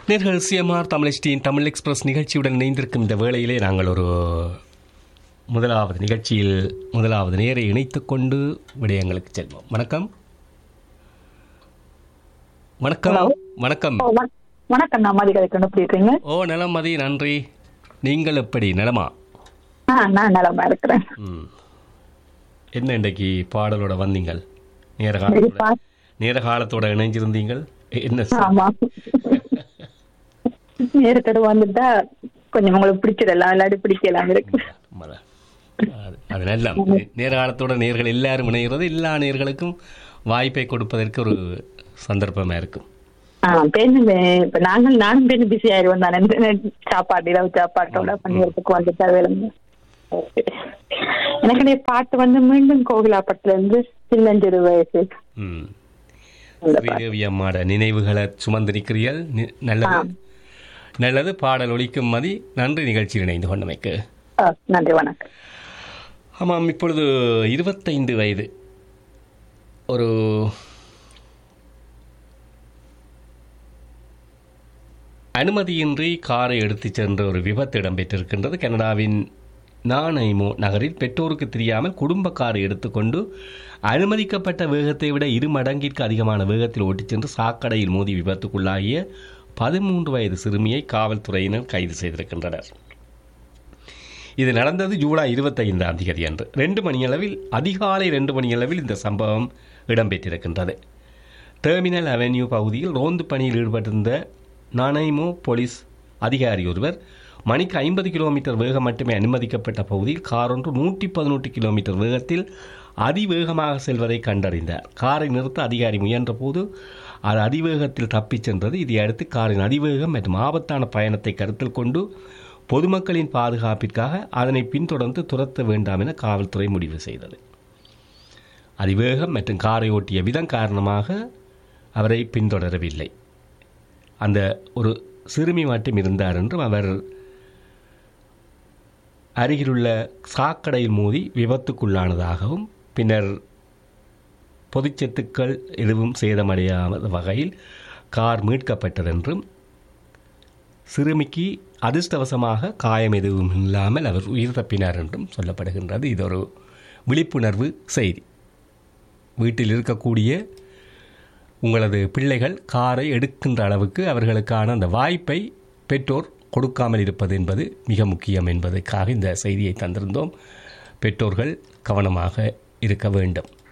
நேர்கள் CMR தமிழ்ஸ்டியின் Tamil express நிகழ்ச்சியுடன் இணைந்திருக்கும் இந்த வேளையிலே நாங்கள் ஒரு முதலாவது நிகழ்ச்சியில் முதலாவது நேரை இணைத்துக் கொண்டு விடயங்களுக்கு செல்வோம் வணக்கம் வணக்கம் Hello. வணக்கம் ஓ, வண- வணக்கம் நான் மதி கலைக்கணும் எப்படி இருக்கீங்க ஓ நலம் மதி நன்றி நீங்கள் எப்படி நலமா ஆ நான் நலமா இருக்கிறேன் ம் என்ன இன்றைக்கு பாடலோட வந்தீங்கள் நேர இன்னைக்கு காலத்தோட பா- நேர காலத்தோட இணைஞ்சிருந்தீங்கள் என்ன சொ- ஆமா நேரத்தோட வந்துட்டா கொஞ்சம் உங்களுக்கு பிடிச்சிடலாம் இல்லாட்டி பிடிக்கலாம் இருக்கு உண்மைதான். அது- அது நல்ல நேர காலத்தோட நேர்கள் எல்லாரும் இணைகிறது எல்லா நேர்களுக்கும் வாய்ப்பை கொடுப்பதற்கு ஒரு சந்தர்ப்பமா இருக்கும் ஆ பெண்ணு வே- இப்ப நாங்கள் நானும் பெண்ணு பிஸி ஆயிடுவோம் தானே இந்த சாப்பாடு இரவு சாப்பாட்டோட பண்ணிக்கிறதுக்கு வந்துட்டா வேலைங்க Okay. எனக்கு இந்த பாட்டு வந்து மீண்டும் கோகிலாப்பட்டுல இருந்து சின்னஞ்சிறு வயசு ம் அந்த பாட்டு. ஸ்ரீதேவி அம்மாட நினைவுகளை சுமந்து நிற்கிறீர்கள் நி- நல்லது நல்லது பாடல் ஒலிக்கும் மதி நன்றி நிகழ்ச்சியில் இணைந்து கொண்டமைக்கு ஆ, நன்றி வணக்கம் ஆமாம் இப்பொழுது இருபத்தைந்து வயது ஒரு அனுமதியின்றி காரை எடுத்துச் சென்ற ஒரு விபத்து இடம்பெற்றிருக்கின்றது கனடாவின் நானைமோ நகரில் பெற்றோருக்கு தெரியாமல் குடும்ப காரை எடுத்துக்கொண்டு அனுமதிக்கப்பட்ட வேகத்தை விட இரு மடங்கிற்கு அதிகமான வேகத்தில் ஓட்டிச் சென்று சாக்கடையில் மோதி விபத்துக்குள்ளாகிய பதிமூன்று வயது சிறுமியை காவல்துறையினர் கைது செய்திருக்கின்றனர் இது நடந்தது ஜூலை இருபத்தைந்தாம் தேதி அன்று ரெண்டு மணியளவில் அதிகாலை ரெண்டு மணியளவில் இந்த சம்பவம் இடம்பெற்றிருக்கின்றது டெர்மினல் அவென்யூ பகுதியில் ரோந்து பணியில் ஈடுபட்டிருந்த நானைமோ போலீஸ் அதிகாரி ஒருவர் மணிக்கு ஐம்பது கிலோமீட்டர் வேகம் மட்டுமே அனுமதிக்கப்பட்ட பகுதியில் கார் ஒன்று நூற்றி பதினெட்டு கிலோமீட்டர் வேகத்தில் அதிவேகமாக செல்வதை கண்டறிந்தார் காரை நிறுத்த அதிகாரி முயன்றபோது அது அதிவேகத்தில் தப்பிச் சென்றது இதை அடுத்து காரின் அதிவேகம் மற்றும் ஆபத்தான பயணத்தை கருத்தில் கொண்டு பொதுமக்களின் பாதுகாப்பிற்காக அதனை பின்தொடர்ந்து துரத்த வேண்டாம் என காவல்துறை முடிவு செய்தது அதிவேகம் மற்றும் காரை ஓட்டிய விதம் காரணமாக அவரை பின்தொடரவில்லை அந்த ஒரு சிறுமி மட்டும் இருந்தார் என்றும் அவர் அருகிலுள்ள சாக்கடையில் மோதி விபத்துக்குள்ளானதாகவும் பின்னர் பொதுச்சத்துக்கள் எதுவும் சேதமடையாத வகையில் கார் மீட்கப்பட்டதென்றும் சிறுமிக்கு அதிர்ஷ்டவசமாக காயம் எதுவும் இல்லாமல் அவர் உயிர் தப்பினார் என்றும் சொல்லப்படுகின்றது இது ஒரு விழிப்புணர்வு செய்தி வீட்டில் இருக்கக்கூடிய உங்களது பிள்ளைகள் காரை எடுக்கின்ற அளவுக்கு அவர்களுக்கான அந்த வாய்ப்பை பெற்றோர் கொடுக்காமல் இருப்பது என்பது மிக முக்கியம் என்பதற்காக இந்த செய்தியை தந்திருந்தோம் பெற்றோர்கள் கவனமாக இருக்க வேண்டும்